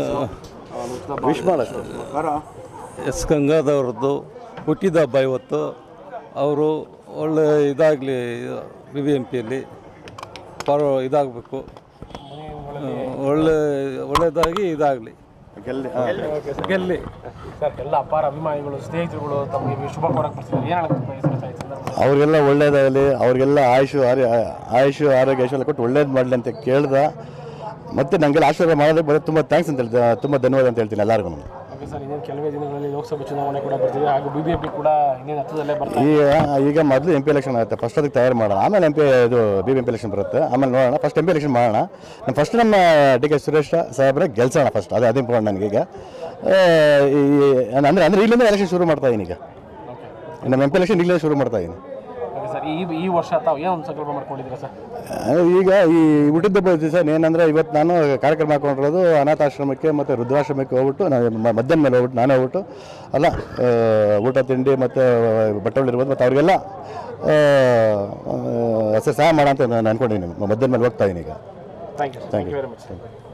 Wish ಮಾಡಕ್ಕೆ S ಗಂಗಾಧವ್ರದ್ದು ಹುಟ್ಟಿದ ಹಬ್ಬ ಇವತ್ತು ಅವರು ಒಳ್ಳೆ ಇದಾಗಲಿ ಬಿ ಬಿ ಎಂ ಪಿಯಲ್ಲಿ ಪರ ಇದಾಗಬೇಕು ಒಳ್ಳೆ ಒಳ್ಳೆಯದಾಗಿ ಇದಾಗಲಿ ಗೆಲ್ಲಿ ಗೆಲ್ಲಿ ಸರ್ ಎಲ್ಲ ಅಪಾರ ಅಭಿಮಾನಿಗಳು ಸ್ನೇಹಿತರುಗಳು ತಮಗೆ ಶುಭ ಕೋರಕ್ಕೆ ಬರ್ತಿದ್ದಾರೆ ಏನು ಹೇಳಕ್ಕೆ ಬಯಸ್ತಾರೆ ಈ ಸಂದರ್ಭದಲ್ಲಿ? ಅವ್ರಿಗೆಲ್ಲ ಒಳ್ಳೇದಾಗಲಿ ಅವ್ರಿಗೆಲ್ಲ ಆಯುಷು ಆರೋಗ್ಯ ಆಯುಷು ಆರೋಗ್ಯ ಐಶ್ವರ್ಯ ಕೊಟ್ಟು ಒಳ್ಳೇದು ಮಾಡಲಿ ಅಂತ ಕೇಳ್ದ ಮತ್ತು ನನಗೆಲ್ಲ ಆಶೀರ್ವಾದ ಮಾಡೋದಕ್ಕೆ ಬರೋದು ತುಂಬ ಥ್ಯಾಂಕ್ಸ್ ಅಂತ ಹೇಳ್ತೀನಿ ತುಂಬ ಧನ್ಯವಾದ ಅಂತ ಹೇಳ್ತೀನಿ ಎಲ್ಲರಿಗೂ ಓಕೆ ಸರ್ ಇನ್ನೇನು ಕೆಲವೇ ದಿನಗಳಲ್ಲಿ ಲೋಕಸಭೆ ಚುನಾವಣೆ ಕೂಡ ಬರ್ತಿದೆ ಹಾಗೂ ಬಿ ಬಿ ಎಂ ಪಿ ಕೂಡ ಇನ್ನೇನು ಹತ್ತದಲ್ಲೇ ಬರ್ತಾರೆ ಈಗ ಈಗ ಮೊದಲು ಎಂ ಪಿ ಎಲೆಕ್ಷನ್ ಆಗುತ್ತೆ ಫಸ್ಟ್ ಅದಕ್ಕೆ ತಯಾರು ಮಾಡೋಣ ಆಮೇಲೆ ಎಂ ಪಿ ಇದು B B M P election ಬರುತ್ತೆ ಆಮೇಲೆ ನೋಡೋಣ ಫಸ್ಟ್ ಎಂ ಪಿ ಎಲೆಕ್ಷನ್ ಮಾಡೋಣ ನಮ್ಮ ಫಸ್ಟ್ ನಮ್ಮ ಡಿ ಕೆ ಸುರೇಶ್ ಸಾಹೇಬ್ರೆ ಗೆಲ್ಸೋಣ ಫಸ್ಟ್ ಅದು ಅದು ಇಂಪಾರ್ಟೆಂಟ್ ನನಗೀಗ ಆ, ಈ ಅಂದರೆ ಅಂದರೆ ಇಲ್ಲಿಂದ ಎಲೆಕ್ಷನ್ ಶುರು ಮಾಡ್ತಾ ಇದೀನಿ ಈಗ ನಮ್ಮ ಎಂ ಪಿ ಎಲೆಕ್ಷನ್ ಇಲ್ಲಿಂದ ಶುರು ಮಾಡ್ತಾ ಇದ್ದೀನಿ ಓಕೆ ಸರ್ ಈ ಈ ವರ್ಷ ತಾವು ಏನು ಒಂದು ಸಂಕಲ್ಪ ಮಾಡ್ಕೊಂಡಿದ್ದೀರಾ ಸರ್ ಆ, ಈಗ ಈ ಹುಟ್ಟಿದ ಹಬ್ಬದ ದಿವಸ ಏನಂದರೆ ಇವತ್ತು ನಾನು ಕಾರ್ಯಕ್ರಮ ಹಾಕೊಂಡಿರೋದು ಅನಾಥಾಶ್ರಮಕ್ಕೆ ಮತ್ತು ವೃದ್ಧಾಶ್ರಮಕ್ಕೆ ಹೋಗ್ಬಿಟ್ಟು ನಾನು ಮ- ಮಧ್ಯಾಹ್ನ ಮೇಲೆ ಹೋಗ್ಬಿಟ್ಟು ನಾನೇ ಹೋಗ್ಬಿಟ್ಟು ಅಲ್ಲ ಆ, ಊಟ ತಿಂಡಿ ಮತ್ತು ಬಟ್ಟೆ ಇರ್ಬೋದು ಮತ್ತು ಅವ್ರಿಗೆಲ್ಲ ಆ, ಆ, ಸಹಾಯ ಮಾಡೋ ಅಂತ ನಾನು ಅನ್ಕೊಂಡಿದ್ದೀನಿ ಮಧ್ಯಾಹ್ನ ಮೇಲೆ ಹೋಗ್ತಾ ಇದ್ದೀನಿ ಈಗ thank you Thank you. Very much